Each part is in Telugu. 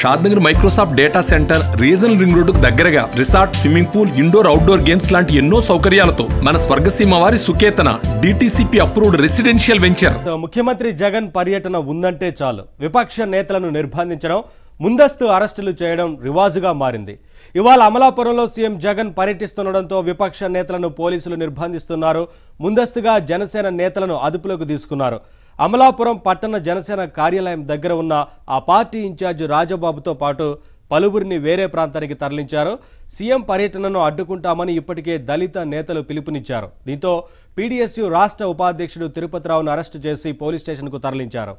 Shadnagar Microsoft data center regional ring రోడ్డుకు దగ్గరగా resort swimming pool indoor outdoor games లాంటి ఎన్నో సౌకర్యాలతో మన స్వర్గసీమ వారి Suketana DTCP approved residential venture ముఖ్యమంత్రి జగన్ పర్యటన ఉందంటే చాలు విపక్ష నేతలను నిర్బంధించడం ముందస్తు అరెస్టులు చేయడం రివాజుగా మారింది ఇవాళ అమలాపురంలో సీఎం జగన్ పర్యటిస్తుండడంతో విపక్ష నేతలను పోలీసులు నిర్బంధిస్తున్నారు ముందస్తుగా జనసేన నేతలను అదుపులోకి తీసుకున్నారు అమలాపురం పట్టణ జనసేన కార్యాలయం దగ్గర ఉన్న ఆ పార్టీ ఇన్ఛార్జ్ రాజబాబుతో పాటు పలువురిని వేరే ప్రాంతానికి తరలించారు సీఎం పర్యటనను అడ్డుకుంటామని ఇప్పటికే దళిత నేతలు పిలుపునిచ్చారు దీంతో పీడీఎస్యు రాష్ట్ర ఉపాధ్యక్షుడు తిరుపతిరావును అరెస్టు చేసి పోలీస్ స్టేషన్కు తరలించారు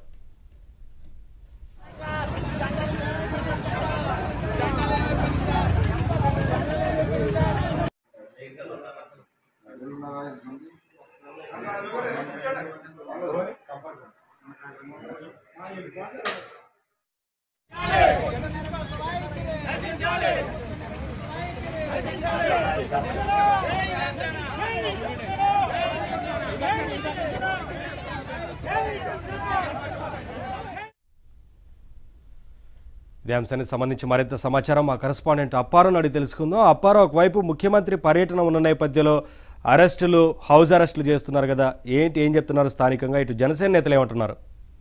ఇదే అంశానికి సంబంధించి మరింత సమాచారం మా కరెస్పాండెంట్ అప్పారావు అడిగి తెలుసుకుందాం అప్పారావు ఒకవైపు ముఖ్యమంత్రి పర్యటన ఉన్న నేపథ్యంలో అరెస్టులు హౌస్ అరెస్టులు చేస్తున్నారు కదా ఏంటి ఏం చెప్తున్నారు స్థానికంగా ఇటు జనసేన నేతలు ఏమంటున్నారు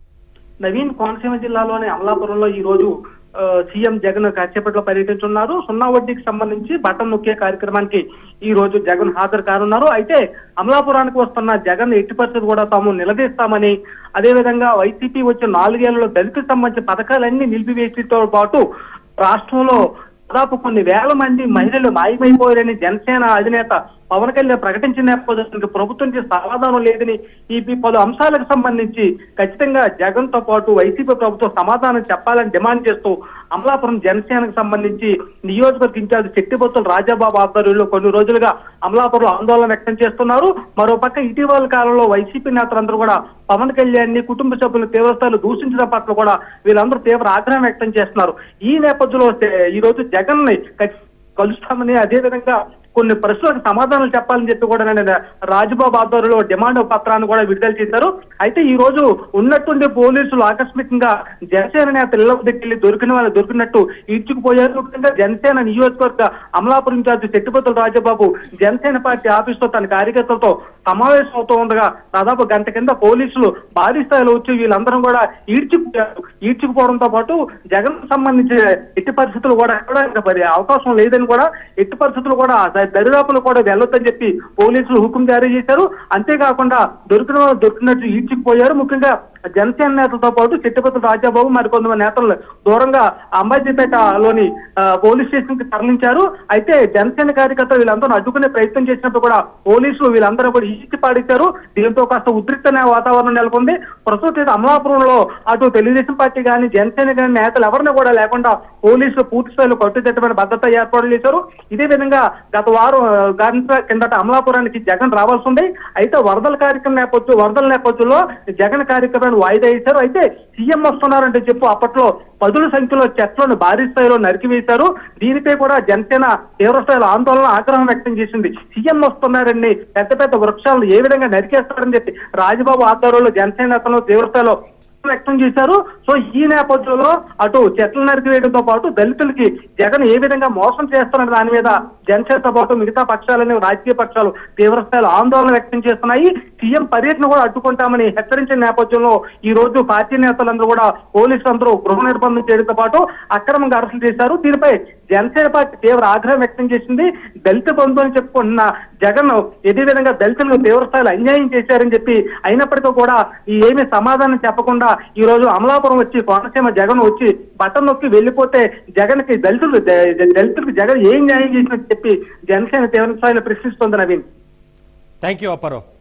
నవీన్ కోనసీమ జిల్లాలోని అమలాపురంలో ఈ రోజు ఆ, సీఎం జగన్ కాసేపట్లో పర్యటించున్నారు సున్నా వడ్డీకి సంబంధించి బటన్ నొక్కే కార్యక్రమానికి ఈ రోజు జగన్ హాజరు కానున్నారు అయితే అమలాపురానికి వస్తున్న జగన్ ఎట్టి పరిస్థితి కూడా తాము నిలదీస్తామని అదేవిధంగా వైసీపీ వచ్చే నాలుగేళ్లలో దళితులకు సంబంధించిన పథకాలన్నీ నిలిపివేసితో పాటు రాష్ట్రంలో దాదాపు కొన్ని వేల మంది మహిళలు మాయమైపోయారని జనసేన అధినేత పవన్ కళ్యాణ్ ప్రకటించిన నేపథ్యానికి ప్రభుత్వం నుంచి సమాధానం లేదని ఈ ఈ పలు అంశాలకు సంబంధించి ఖచ్చితంగా జగన్ తో పాటు వైసీపీ ప్రభుత్వం సమాధానం చెప్పాలని డిమాండ్ చేస్తూ అమలాపురం జనసేనకు సంబంధించి నియోజకవర్గ ఇన్ఛార్జ్ చెట్టిబొత్తుల రాజాబాబు ఆధ్వర్యంలో కొన్ని రోజులుగా అమలాపురంలో ఆందోళన వ్యక్తం చేస్తున్నారు మరోపక్క ఇటీవల కాలంలో వైసీపీ నేతలందరూ కూడా పవన్ కళ్యాణ్ ని కుటుంబ సభ్యులు తీవ్రస్థాయిలో దూషించడం పట్ల కూడా వీళ్ళందరూ తీవ్ర ఆగ్రహం వ్యక్తం చేస్తున్నారు ఈ నేపథ్యంలో ఏ- ఈ రోజు జగన్ ని కలుస్తామని అదే విధంగా కొన్ని ప్రశ్నలకు సమాధానాలు చెప్పాలని చెప్పి కూడా నేను రాజబాబు ఆధ్వర్యంలో డిమాండ్ పత్రాన్ని కూడా విడుదల చేశారు అయితే ఈ రోజు ఉన్నటువంటి పోలీసులు ఆకస్మికంగా జనసేన నేత ఇళ్ల దగ్గరికి దొరికిన వాళ్ళు దొరికినట్టు ఈడ్చుకుపోయారు ముఖ్యంగా జనసేన నియోజకవర్గ అమలాపురం ఇన్ఛార్జ్ చెట్టుపతుల రాజబాబు జనసేన పార్టీ ఆఫీసులో తన కార్యకర్తలతో సమావేశం అవుతూ ఉండగా దాదాపు గంట కింద పోలీసులు భారీ స్థాయిలో వచ్చి వీళ్ళందరం కూడా ఈడ్చుకుపోయారు ఈడ్చుకుపోవడంతో పాటు జగన్ సంబంధించిన ఎట్టి పరిస్థితులు కూడా ఎక్కడ ఇంకా మరి అవకాశం లేదని కూడా ఎట్టి పరిస్థితులు కూడా దరిదాపులు కూడా వెళ్ళొద్దని చెప్పి పోలీసులు హుకుం జారీ చేశారు అంతేకాకుండా దొరికిన వాళ్ళు దొరికినట్టు ఈడ్చుకుపోయారు ముఖ్యంగా జనసేన నేతలతో పాటు చెట్టుపతుల రాజాబాబు మరి కొంతమంది నేతలు దూరంగా అంబాజీపేటలోని ఆ, పోలీస్ స్టేషన్ కి తరలించారు అయితే జనసేన కార్యకర్తలు వీళ్ళందరూ అడ్డుకునే ప్రయత్నం చేసినప్పుడు కూడా పోలీసులు వీళ్ళందరూ కూడా ఈడ్చి పాడించారు దీంతో కాస్త ఉద్రిక్తమైన వాతావరణం నెలకొంది ప్రస్తుతం అయితే అమలాపురంలో అటు తెలుగుదేశం పార్టీ కానీ జనసేన కానీ నేతలు ఎవరిని కూడా లేకుండా పోలీసులు పూర్తి స్థాయిలో కట్టుదిట్టమైన భద్రత ఏర్పాటు చేశారు ఇదే విధంగా గత వారం ఆ, గంటల కిందట అమలాపురానికి జగన్ రావాల్సి ఉంది అయితే వరదల కార్యక్రమం నేపథ్యం వరదల నేపథ్యంలో జగన్ కార్యక్రమాన్ని వాయిదా వేశారు అయితే సీఎం వస్తున్నారంటే చెప్పు అప్పట్లో పదుల సంఖ్యలో చెట్లను భారీ స్థాయిలో నరికివేశారు దీనిపై కూడా జనసేన తీవ్ర స్థాయిలో ఆందోళన ఆగ్రహం వ్యక్తం చేసింది సీఎం వస్తున్నారని పెద్ద పెద్ద వృక్షాలను ఏ విధంగా నరికేస్తారని చెప్పి రాజబాబు ఆధ్వర్యంలో జనసేన నేతలు తీవ్ర స్థాయిలో వ్యక్తం చేశారు సో ఈ నేపథ్యంలో అటు చెట్లు నరికివేయడంతో పాటు దళితులకి జగన్ ఏ విధంగా మోసం చేస్తున్న దాని మీద జనసేనతో పాటు మిగతా పక్షాలని రాజకీయ పక్షాలు తీవ్ర స్థాయిలో ఆందోళన వ్యక్తం చేస్తున్నాయి సీఎం పర్యటన కూడా అడ్డుకుంటామని హెచ్చరించిన నేపథ్యంలో ఈ రోజు పార్టీ నేతలందరూ కూడా పోలీసులు అందరూ గృహ నిర్బంధం చేయడంతో పాటు అక్రమంగా అరెస్టులు చేశారు దీనిపై జనసేన పార్టీ తీవ్ర ఆగ్రహం వ్యక్తం చేసింది దళిత బంధు అని చెప్పుకుంటున్న జగన్ ఇదే విధంగా దళితులకు తీవ్ర స్థాయిలో అన్యాయం చేశారని చెప్పి అయినప్పటికీ కూడా ఈ ఏమీ సమాధానం చెప్పకుండా ఈ రోజు అమలాపురం వచ్చి కోనసీమ జగన్ వచ్చి బట్టన్ నొక్కి వెళ్ళిపోతే జగన్ కి దళితులు ద- దళితులకు జగన్ ఏం న్యాయం చేసినట్టు చెప్పి జనసేన తీవ్ర స్థాయిలో ప్రశ్నిస్తోంది నవీన్ థ్యాంక్ యూ అప్పారావు